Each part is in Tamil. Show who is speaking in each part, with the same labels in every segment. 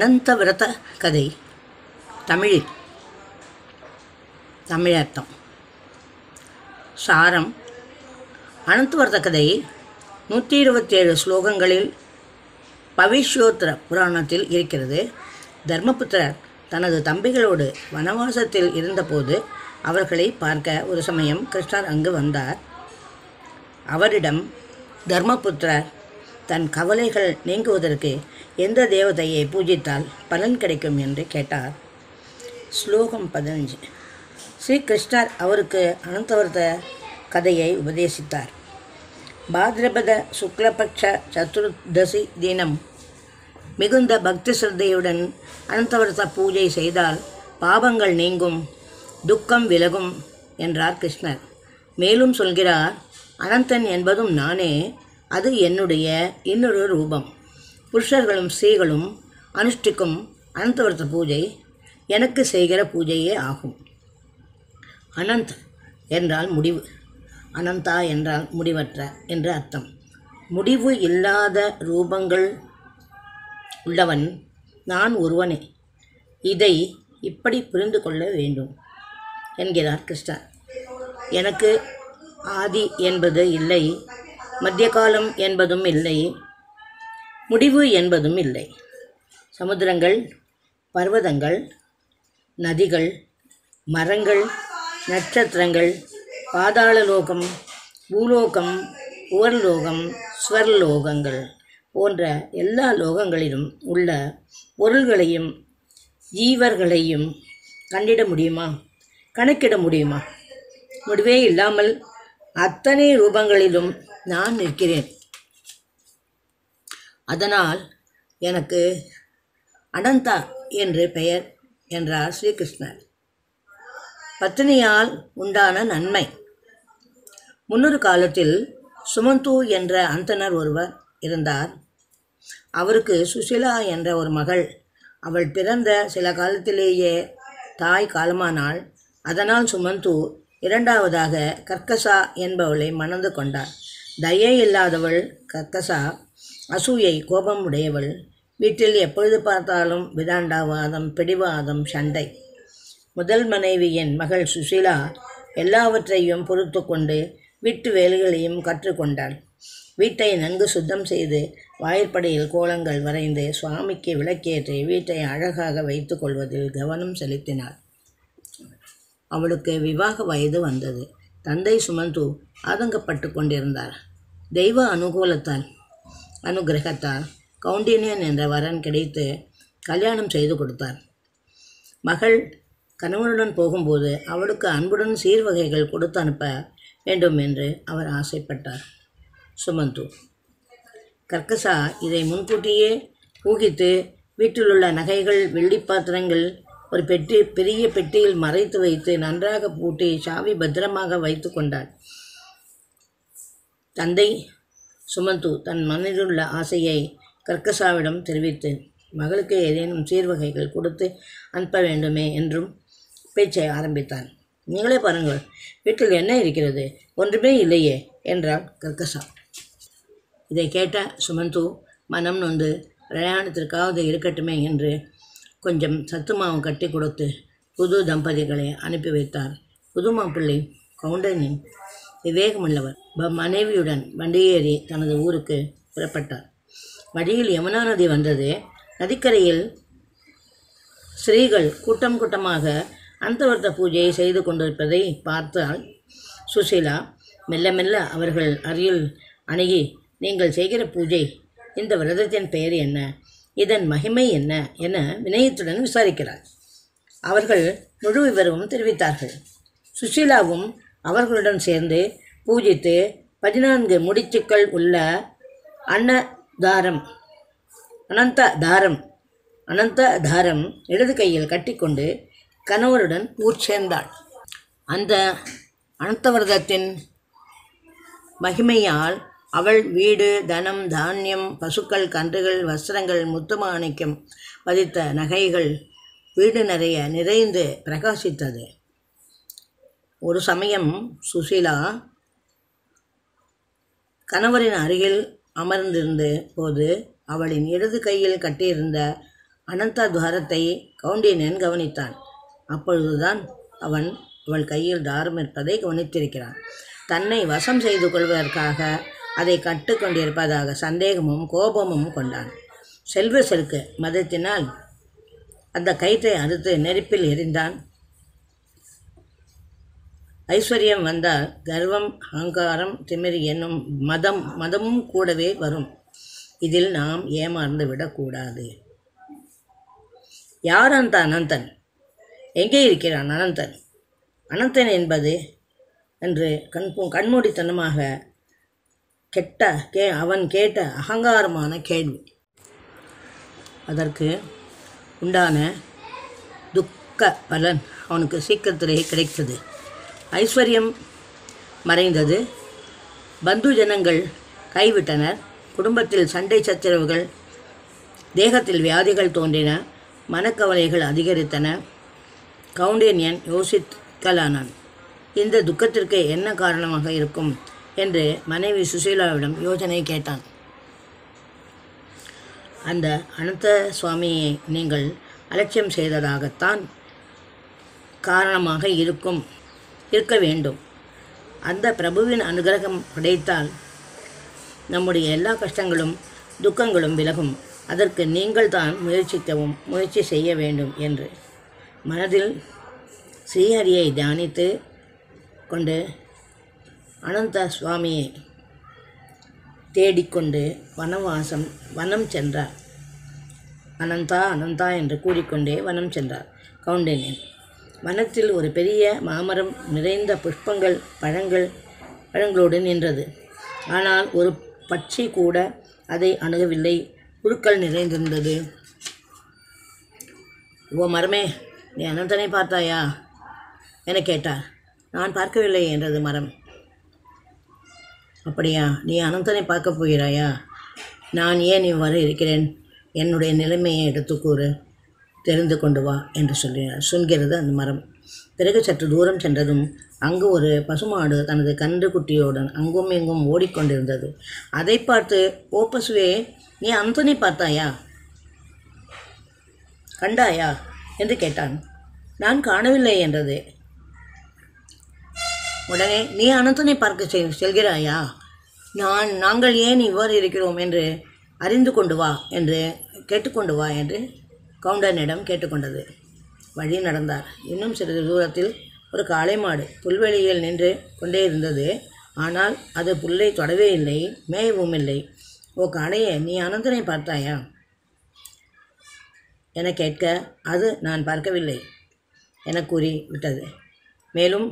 Speaker 1: அனந்த விரத கதை தமிழில் தமிழர்த்தம் சாரம் அனந்தவரத கதை நூற்றி இருபத்தேழு ஸ்லோகங்களில் பவிஷ்யோத்திர புராணத்தில் இருக்கிறது தர்மபுத்திரர் தனது தம்பிகளோடு வனவாசத்தில் இருந்தபோது அவர்களை பார்க்க ஒரு சமயம் கிருஷ்ணர் அங்கு வந்தார் அவரிடம் தர்மபுத்திரர் தன் கவலைகள் நீங்குவதற்கு எந்த தேவதையை பூஜித்தால் பலன் கிடைக்கும் என்று கேட்டார் ஸ்லோகம் பதினஞ்சு ஸ்ரீ கிருஷ்ணர் அவருக்கு அனந்தவரத கதையை உபதேசித்தார் பாத்ரபத சுக்லபக்ஷ சதுர்தசி தினம் மிகுந்த பக்தி சிரத்தையுடன் அனந்தவரத பூஜை செய்தால் பாவங்கள் நீங்கும் துக்கம் விலகும் என்றார் கிருஷ்ணர் மேலும் சொல்கிறார் அனந்தன் என்பதும் நானே அது என்னுடைய இன்னொரு ரூபம் புருஷர்களும் ஸ்திரீகளும் அனுஷ்டிக்கும் அனந்தவரத பூஜை எனக்கு செய்கிற பூஜையே ஆகும் அனந்த் என்றால் முடிவு அனந்தா என்றால் முடிவற்ற என்று அர்த்தம் முடிவு இல்லாத ரூபங்கள் உள்ளவன் நான் ஒருவனே இதை இப்படி புரிந்து கொள்ள வேண்டும் என்கிறார் கிருஷ்ணர் எனக்கு ஆதி என்பது இல்லை மத்திய காலம் என்பதும் இல்லை முடிவு என்பதும் இல்லை சமுத்திரங்கள் பர்வதங்கள் நதிகள் மரங்கள் நட்சத்திரங்கள் பாதாளலோகம் பூலோகம் உவர்லோகம் ஸ்வர்லோகங்கள் போன்ற எல்லா லோகங்களிலும் உள்ள பொருள்களையும் ஜீவர்களையும் கண்டிட முடியுமா கணக்கிட முடியுமா முடிவே இல்லாமல் அத்தனை ரூபங்களிலும் நான் நிற்கிறேன் அதனால் எனக்கு அனந்தா என்று பெயர் என்றார் ஸ்ரீகிருஷ்ணர் பத்தினியால் உண்டான நன்மை முன்னொரு காலத்தில் சுமந்து என்ற அந்தனர் ஒருவர் இருந்தார் அவருக்கு சுசிலா என்ற ஒரு மகள் அவள் பிறந்த சில காலத்திலேயே தாய் காலமானாள் அதனால் சுமந்து இரண்டாவதாக கர்க்கசா என்பவளை மணந்து கொண்டார் தயை இல்லாதவள் கர்க்கசா அசூயை கோபம் உடையவள் வீட்டில் எப்பொழுது பார்த்தாலும் விதாண்டாவாதம் பிடிவாதம் சண்டை முதல் மனைவியின் மகள் சுசீலா எல்லாவற்றையும் பொறுத்து கொண்டு வீட்டு வேலைகளையும் கற்றுக்கொண்டாள் வீட்டை நன்கு சுத்தம் செய்து வாயிற்படியில் கோலங்கள் வரைந்து சுவாமிக்கு விளக்கேற்றி வீட்டை அழகாக வைத்து கொள்வதில் கவனம் செலுத்தினாள் அவளுக்கு விவாக வயது வந்தது தந்தை சுமந்து ஆதங்கப்பட்டு கொண்டிருந்தார் தெய்வ அனுகூலத்தால் அனுகிரகத்தால் கவுண்டினியன் என்ற வரன் கிடைத்து கல்யாணம் செய்து கொடுத்தார் மகள் கணவனுடன் போகும்போது அவளுக்கு அன்புடன் சீர்வகைகள் கொடுத்து அனுப்ப வேண்டும் என்று அவர் ஆசைப்பட்டார் சுமந்து கர்க்கசா இதை முன்கூட்டியே ஊகித்து வீட்டிலுள்ள நகைகள் வெள்ளி பாத்திரங்கள் ஒரு பெட்டி பெரிய பெட்டியில் மறைத்து வைத்து நன்றாக பூட்டி சாவி பத்திரமாக வைத்து கொண்டாள் தந்தை சுமந்து தன் மனதிலுள்ள ஆசையை கர்க்கசாவிடம் தெரிவித்து மகளுக்கு ஏதேனும் சீர்வகைகள் கொடுத்து அனுப்ப வேண்டுமே என்றும் பேச்சை ஆரம்பித்தார் நீங்களே பாருங்கள் வீட்டில் என்ன இருக்கிறது ஒன்றுமே இல்லையே என்றாள் கர்க்கசா இதை கேட்ட சுமந்து மனம் நொந்து பிரயாணத்திற்காவது இருக்கட்டுமே என்று கொஞ்சம் சத்து மாவு கட்டி கொடுத்து புது தம்பதிகளை அனுப்பி வைத்தார் புது மாப்பிள்ளை கவுண்டனின் விவேகமுள்ளவர் ப- மனைவியுடன் வண்டியேறி தனது ஊருக்கு புறப்பட்டார் வழியில் யமுனா நதி வந்தது நதிக்கரையில் ஸ்திரீகள் கூட்டம் கூட்டமாக அந்தவர்த்த பூஜையை செய்து கொண்டிருப்பதை பார்த்தால் சுசீலா மெல்ல மெல்ல அவர்கள் அருகில் அணுகி நீங்கள் செய்கிற பூஜை இந்த விரதத்தின் பெயர் என்ன இதன் மகிமை என்ன என வினயத்துடன் விசாரிக்கிறார் அவர்கள் முழு விவரமும் தெரிவித்தார்கள் சுசீலாவும் அவர்களுடன் சேர்ந்து பூஜித்து பதினான்கு முடிச்சுக்கள் உள்ள அன்னதாரம் அனந்த தாரம் அனந்த தாரம் இடது கையில் கட்டிக்கொண்டு கணவருடன் ஊர் சேர்ந்தாள் அந்த அனந்தவரதத்தின் மகிமையால் அவள் வீடு தனம் தானியம் பசுக்கள் கன்றுகள் வஸ்திரங்கள் முத்துமாணிக்கம் பதித்த நகைகள் வீடு நிறைய நிறைந்து பிரகாசித்தது ஒரு சமயம் சுசீலா கணவரின் அருகில் அமர்ந்திருந்த போது அவளின் இடது கையில் கட்டியிருந்த அனந்த துவாரத்தை கவுண்டியனன் கவனித்தான் அப்பொழுதுதான் அவன் அவள் கையில் தாரம் இருப்பதை கவனித்திருக்கிறான் தன்னை வசம் செய்து கொள்வதற்காக அதை கட்டுக்கொண்டிருப்பதாக சந்தேகமும் கோபமும் கொண்டான் செல்வ செருக்கு மதத்தினால் அந்த கயிற்றை அறுத்து நெருப்பில் எரிந்தான் ஐஸ்வர்யம் வந்தால் கர்வம் அகங்காரம் திமிர் என்னும் மதம் மதமும் கூடவே வரும் இதில் நாம் ஏமாந்து விடக்கூடாது யார் அந்த அனந்தன் எங்கே இருக்கிறான் அனந்தன் அனந்தன் என்பது என்று கண் கண்மூடித்தனமாக கெட்ட கே அவன் கேட்ட அகங்காரமான கேள்வி அதற்கு உண்டான துக்க பலன் அவனுக்கு சீக்கிரத்திலேயே கிடைத்தது ஐஸ்வர்யம் மறைந்தது பந்து ஜனங்கள் கைவிட்டனர் குடும்பத்தில் சண்டை சச்சரவுகள் தேகத்தில் வியாதிகள் தோன்றின மனக்கவலைகள் அதிகரித்தன கவுண்டேனியன் யோசிக்கலானான் இந்த துக்கத்திற்கு என்ன காரணமாக இருக்கும் என்று மனைவி சுசீலாவிடம் யோசனை கேட்டான் அந்த அனந்த சுவாமியை நீங்கள் அலட்சியம் செய்ததாகத்தான் காரணமாக இருக்கும் இருக்க வேண்டும் அந்த பிரபுவின் அனுகிரகம் கிடைத்தால் நம்முடைய எல்லா கஷ்டங்களும் துக்கங்களும் விலகும் அதற்கு நீங்கள் தான் முயற்சிக்கவும் முயற்சி செய்ய வேண்டும் என்று மனதில் ஸ்ரீஹரியை தியானித்து கொண்டு அனந்த சுவாமியை தேடிக்கொண்டு வனவாசம் வனம் சென்றார் அனந்தா அனந்தா என்று கூறிக்கொண்டே வனம் சென்றார் கவுண்டனியன் வனத்தில் ஒரு பெரிய மாமரம் நிறைந்த புஷ்பங்கள் பழங்கள் பழங்களோடு நின்றது ஆனால் ஒரு பட்சி கூட அதை அணுகவில்லை புழுக்கள் நிறைந்திருந்தது ஓ மரமே நீ அனந்தனை பார்த்தாயா என கேட்டார் நான் பார்க்கவில்லை என்றது மரம் அப்படியா நீ அனந்தனை பார்க்க போகிறாயா நான் ஏன் இவ்வாறு இருக்கிறேன் என்னுடைய நிலைமையை எடுத்து கூறு தெரிந்து கொண்டு வா என்று சொல்லினார் சொல்கிறது அந்த மரம் பிறகு சற்று தூரம் சென்றதும் அங்கு ஒரு பசுமாடு தனது கன்று குட்டியுடன் அங்கும் இங்கும் ஓடிக்கொண்டிருந்தது அதை பார்த்து ஓ பசுவே நீ அந்தனை பார்த்தாயா கண்டாயா என்று கேட்டான் நான் காணவில்லை என்றது உடனே நீ அனந்தனை பார்க்க செல் செல்கிறாயா நான் நாங்கள் ஏன் இவ்வாறு இருக்கிறோம் என்று அறிந்து கொண்டு வா என்று கேட்டுக்கொண்டு வா என்று கவுண்டனிடம் கேட்டுக்கொண்டது வழி நடந்தார் இன்னும் சிறிது தூரத்தில் ஒரு காளை மாடு புல்வெளியில் நின்று கொண்டே இருந்தது ஆனால் அது புல்லை தொடவே இல்லை மேயவும் இல்லை ஓ காளையே நீ அனந்தனை பார்த்தாயா என கேட்க அது நான் பார்க்கவில்லை என கூறி விட்டது மேலும்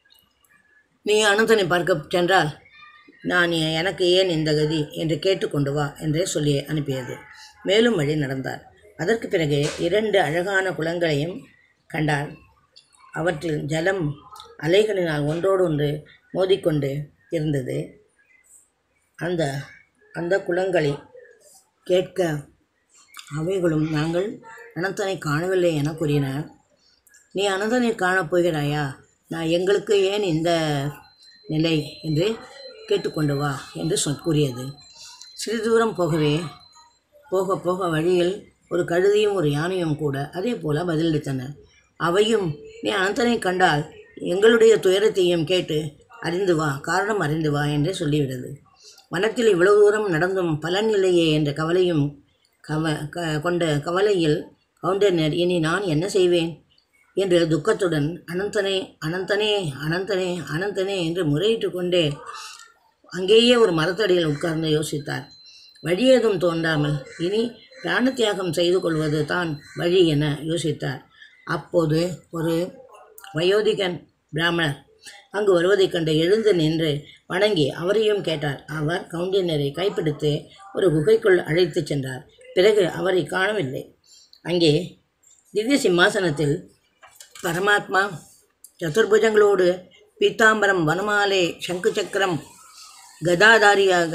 Speaker 1: நீ அனந்தனை பார்க்க சென்றால் நான் எனக்கு ஏன் இந்த கதி என்று கேட்டுக்கொண்டு வா என்றே சொல்லி அனுப்பியது மேலும் வழி நடந்தார் அதற்கு பிறகு இரண்டு அழகான குளங்களையும் கண்டார் அவற்றில் ஜலம் அலைகளினால் ஒன்றோடொன்று மோதிக்கொண்டு இருந்தது அந்த அந்த குளங்களை கேட்க அவைகளும் நாங்கள் அனந்தனை காணவில்லை என கூறின நீ அனந்தனை காணப் போகிறாயா நான் எங்களுக்கு ஏன் இந்த நிலை என்று கேட்டுக்கொண்டு வா என்று சொல் கூறியது சிறிது தூரம் போகவே போக போக வழியில் ஒரு கழுதையும் ஒரு யானையும் கூட அதே போல பதிலளித்தன அவையும் நீ அனந்தனை கண்டால் எங்களுடைய துயரத்தையும் கேட்டு அறிந்து வா காரணம் அறிந்து வா என்று சொல்லிவிடுது வனத்தில் இவ்வளவு தூரம் நடந்தும் பலன் இல்லையே என்ற கவலையும் கவ க கொண்ட கவலையில் கவுண்டனர் இனி நான் என்ன செய்வேன் என்று துக்கத்துடன் அனந்தனே அனந்தனே அனந்தனே அனந்தனே என்று முறையிட்டு கொண்டே அங்கேயே ஒரு மரத்தடியில் உட்கார்ந்து யோசித்தார் வழி ஏதும் தோன்றாமல் இனி பிராண தியாகம் செய்து கொள்வது தான் வழி என யோசித்தார் அப்போது ஒரு வயோதிகன் பிராமணர் அங்கு வருவதைக் கண்டு எழுந்து நின்று வணங்கி அவரையும் கேட்டார் அவர் கவுண்டினரை கைப்பிடித்து ஒரு குகைக்குள் அழைத்துச் சென்றார் பிறகு அவரை காணவில்லை அங்கே திவ்ய சிம்மாசனத்தில் பரமாத்மா சதுர்புஜங்களோடு பீத்தாம்பரம் வனமாலை சங்கு சக்கரம் கதாதாரியாக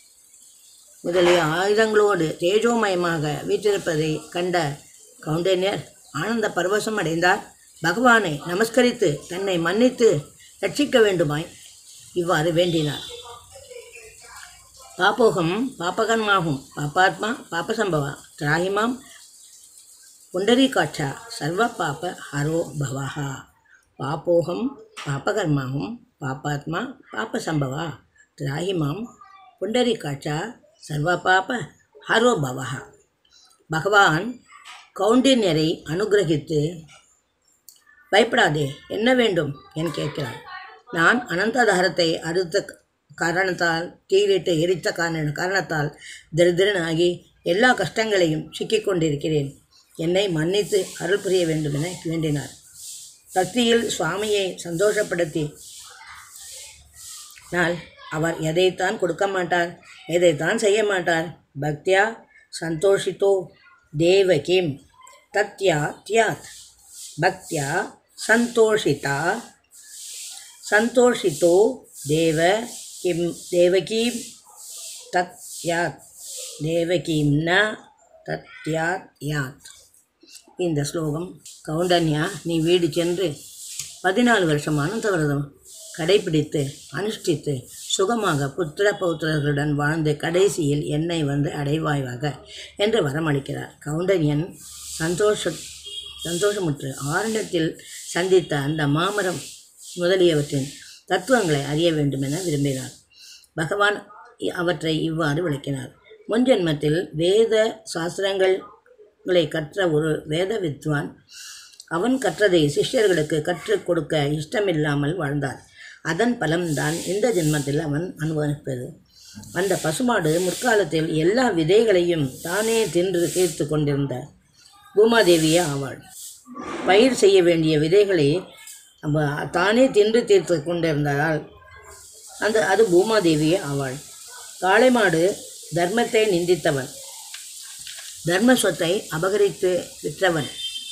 Speaker 1: முதலிய ஆயுதங்களோடு தேஜோமயமாக வீற்றிருப்பதை கண்ட கவுண்டனியர் ஆனந்த பரவசம் அடைந்தார் பகவானை நமஸ்கரித்து தன்னை மன்னித்து ரட்சிக்க வேண்டுமாய் இவ்வாறு வேண்டினார் பாப்போகம் பாப்பகன்மாகும் பாப்பாத்மா பாப்பசம்பவா திராகிமாம் புண்டரீகாட்சா சர்வ பாப ஹரோ பவஹா பாப்போகம் பாபகர்மாகும் பாப்பாத்மா பாபசம்பவா திராஹி மாம் புண்டரீகாட்சா சர்வ பாப ஹரோ பவஹா பகவான் கௌண்டின்யரை அனுகிரகித்து பயப்படாதே என்ன வேண்டும் என கேட்கிறார் நான் அனந்ததாரத்தை அறுத்த காரணத்தால் தீரிட்டு எரித்த காரண காரணத்தால் திருதிரனாகி எல்லா கஷ்டங்களையும் சிக்கிக் கொண்டிருக்கிறேன் என்னை மன்னித்து அருள் புரிய வேண்டும் என வேண்டினார் பக்தியில் சுவாமியை சந்தோஷப்படுத்தி நாள் அவர் எதைத்தான் கொடுக்க மாட்டார் எதைத்தான் செய்ய மாட்டார் பக்தியா சந்தோஷித்தோ தேவகிம் தத்யா தியாத் பக்தியா சந்தோஷிதா சந்தோஷித்தோ தேவ கிம் தேவகீம் தத் யாத் தேவகீம் ந தத்யாத் யாத் இந்த ஸ்லோகம் கவுண்டன்யா நீ வீடு சென்று பதினாலு வருஷம் அனந்த விரதம் கடைபிடித்து அனுஷ்டித்து சுகமாக புத்திர பௌத்திரர்களுடன் வாழ்ந்து கடைசியில் என்னை வந்து அடைவாய்வாக என்று வரமளிக்கிறார் கவுண்டன்யன் சந்தோஷ சந்தோஷமுற்று ஆரண்டத்தில் சந்தித்த அந்த மாமரம் முதலியவற்றின் தத்துவங்களை அறிய வேண்டும் என விரும்பினார் பகவான் இ- அவற்றை இவ்வாறு விளக்கினார் முன்ஜென்மத்தில் வேத சாஸ்திரங்களை கற்ற ஒரு வேத வித்வான் அவன் கற்றதை சிஷ்யர்களுக்கு கற்றுக் கொடுக்க இஷ்டமில்லாமல் வாழ்ந்தார் அதன் பலம்தான் இந்த ஜென்மத்தில் அவன் அனுபவிப்பது அந்த பசுமாடு முற்காலத்தில் எல்லா விதைகளையும் தானே தின்று தீர்த்து கொண்டிருந்த பூமாதேவியே ஆவாள் பயிர் செய்ய வேண்டிய விதைகளை அவ தானே தின்று தீர்த்து கொண்டிருந்ததால் அந்த அது பூமாதேவியே ஆவாள் காளை மாடு தர்மத்தை நிந்தித்தவன் தர்ம சொத்தை அபகரித்து விற்றவன்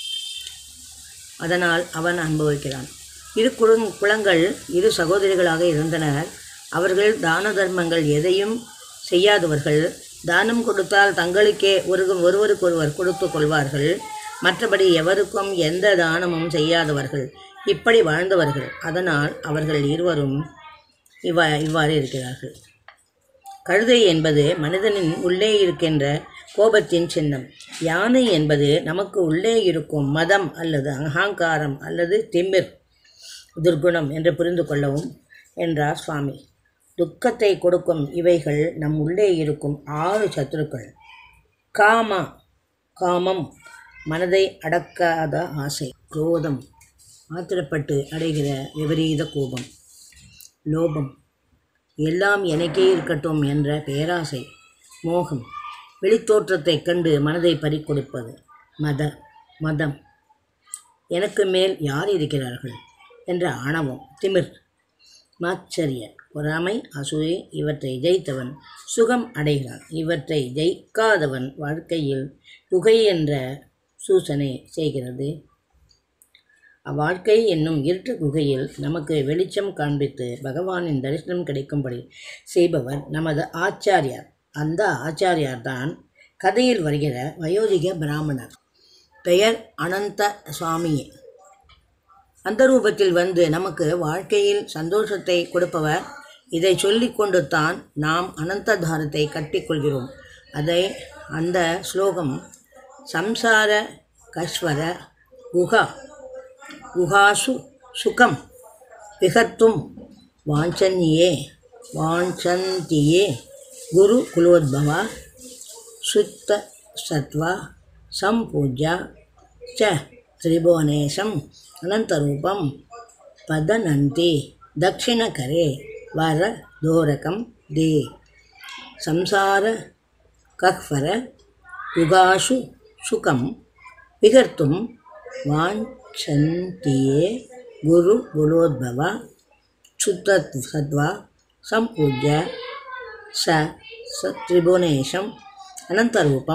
Speaker 1: அதனால் அவன் அனுபவிக்கிறான் இரு குழு குளங்கள் இரு சகோதரிகளாக இருந்தனர் அவர்கள் தான தர்மங்கள் எதையும் செய்யாதவர்கள் தானம் கொடுத்தால் தங்களுக்கே ஒரு ஒருவருக்கொருவர் கொடுத்து கொள்வார்கள் மற்றபடி எவருக்கும் எந்த தானமும் செய்யாதவர்கள் இப்படி வாழ்ந்தவர்கள் அதனால் அவர்கள் இருவரும் இவ்வா இவ்வாறு இருக்கிறார்கள் கழுதை என்பது மனிதனின் உள்ளே இருக்கின்ற கோபத்தின் சின்னம் யானை என்பது நமக்கு உள்ளே இருக்கும் மதம் அல்லது அகங்காரம் அல்லது திமிர் துர்குணம் என்று புரிந்து கொள்ளவும் என்றார் சுவாமி துக்கத்தை கொடுக்கும் இவைகள் நம் உள்ளே இருக்கும் ஆறு சத்துருக்கள் காமா காமம் மனதை அடக்காத ஆசை குரோதம் ஆத்திரப்பட்டு அடைகிற விபரீத கோபம் லோபம் எல்லாம் எனக்கே இருக்கட்டும் என்ற பேராசை மோகம் வெளித்தோற்றத்தைக் கண்டு மனதை பறிக்கொடுப்பது மத மதம் எனக்கு மேல் யார் இருக்கிறார்கள் என்ற ஆணவம் திமிர் மாச்சரிய பொறாமை அசூயை இவற்றை ஜெயித்தவன் சுகம் அடைகிறான் இவற்றை ஜெயிக்காதவன் வாழ்க்கையில் புகை என்ற சூசனை செய்கிறது அவ்வாழ்க்கை என்னும் இருட்டு குகையில் நமக்கு வெளிச்சம் காண்பித்து பகவானின் தரிசனம் கிடைக்கும்படி செய்பவர் நமது ஆச்சாரியார் அந்த ஆச்சாரியார் தான் கதையில் வருகிற வயோதிக பிராமணர் பெயர் அனந்த சுவாமியே அந்த ரூபத்தில் வந்து நமக்கு வாழ்க்கையில் சந்தோஷத்தை கொடுப்பவர் இதை சொல்லிக்கொண்டு தான் நாம் அனந்ததாரத்தை கட்டிக்கொள்கிறோம் அதை அந்த ஸ்லோகம் சம்சார கஸ்வர குஹா குஹாசு சுகம் விகர்த்தும் வாஞ்சன்யே வாஞ்சந்தியே குரு குலோத்பவா சுத்த சத்வா சம்பூஜ்ய ச திரிபுவனேஷம் அனந்தரூபம் பதனந்தி தட்சிணகரே வர தோரகம் தே ಸಂಸಾರ ಕಹ್ವರ ಯುಗಾಶು ಸುಖಂ ವಿಹರ್ತುಂ ವಾಂಛಂತಿಯೇ ಗುರು ಗುಲೋದ್ಭವ ಶುದ್ಧ ಸದ್ವಾ ಸಂಪೂಜ್ಯ ಸ ಸ ತ್ರಿಭುವನೇಶಂ ಅನಂತರೂಪಂ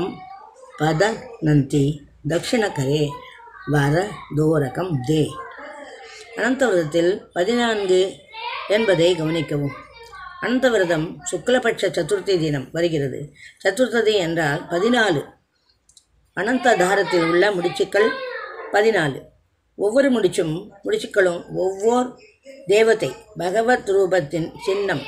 Speaker 1: ಪದನಂತಿ ದಕ್ಷಿಣಕರೆ வர தோரகம் தே அனந்தவிரதத்தில் பதினான்கு என்பதை கவனிக்கவும் அனந்தவிரதம் சுக்லபட்ச சதுர்த்தி தினம் வருகிறது சதுர்த்ததி என்றால் பதினாலு அனந்த தாரத்தில் உள்ள முடிச்சுக்கள் பதினாலு ஒவ்வொரு முடிச்சும் முடிச்சுக்களும் ஒவ்வொரு தேவதை பகவத் ரூபத்தின் சின்னம்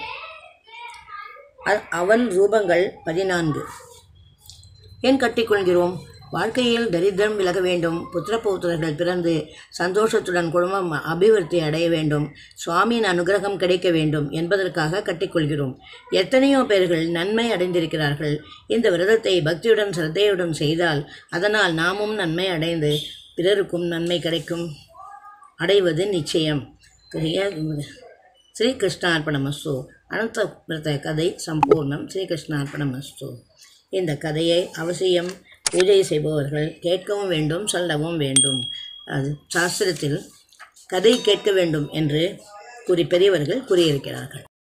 Speaker 1: அ- அவன் ரூபங்கள் பதினான்கு ஏன் கட்டிக்கொள்கிறோம் வாழ்க்கையில் தரித்திரம் விலக வேண்டும் புத்திர பௌத்திரர்கள் பிறந்து சந்தோஷத்துடன் குடும்பம் அபிவிருத்தி அடைய வேண்டும் சுவாமியின் அனுகிரகம் கிடைக்க வேண்டும் என்பதற்காக கட்டிக்கொள்கிறோம் எத்தனையோ பேர்கள் நன்மை அடைந்திருக்கிறார்கள் இந்த விரதத்தை பக்தியுடன் சிரத்தையுடன் செய்தால் அதனால் நாமும் நன்மை அடைந்து பிறருக்கும் நன்மை கிடைக்கும் அடைவது நிச்சயம் ஸ்ரீகிருஷ்ணார்ப்பணமஸ்து அனந்த விரத கதை சம்பூர்ணம் ஸ்ரீகிருஷ்ணார்ப்பணமஸ்து இந்த கதையை அவசியம் பூஜை செய்பவர்கள் கேட்கவும் வேண்டும் சொல்லவும் வேண்டும் அது சாஸ்திரத்தில் கதை கேட்க வேண்டும் என்று கூறி பெரியவர்கள் கூறியிருக்கிறார்கள்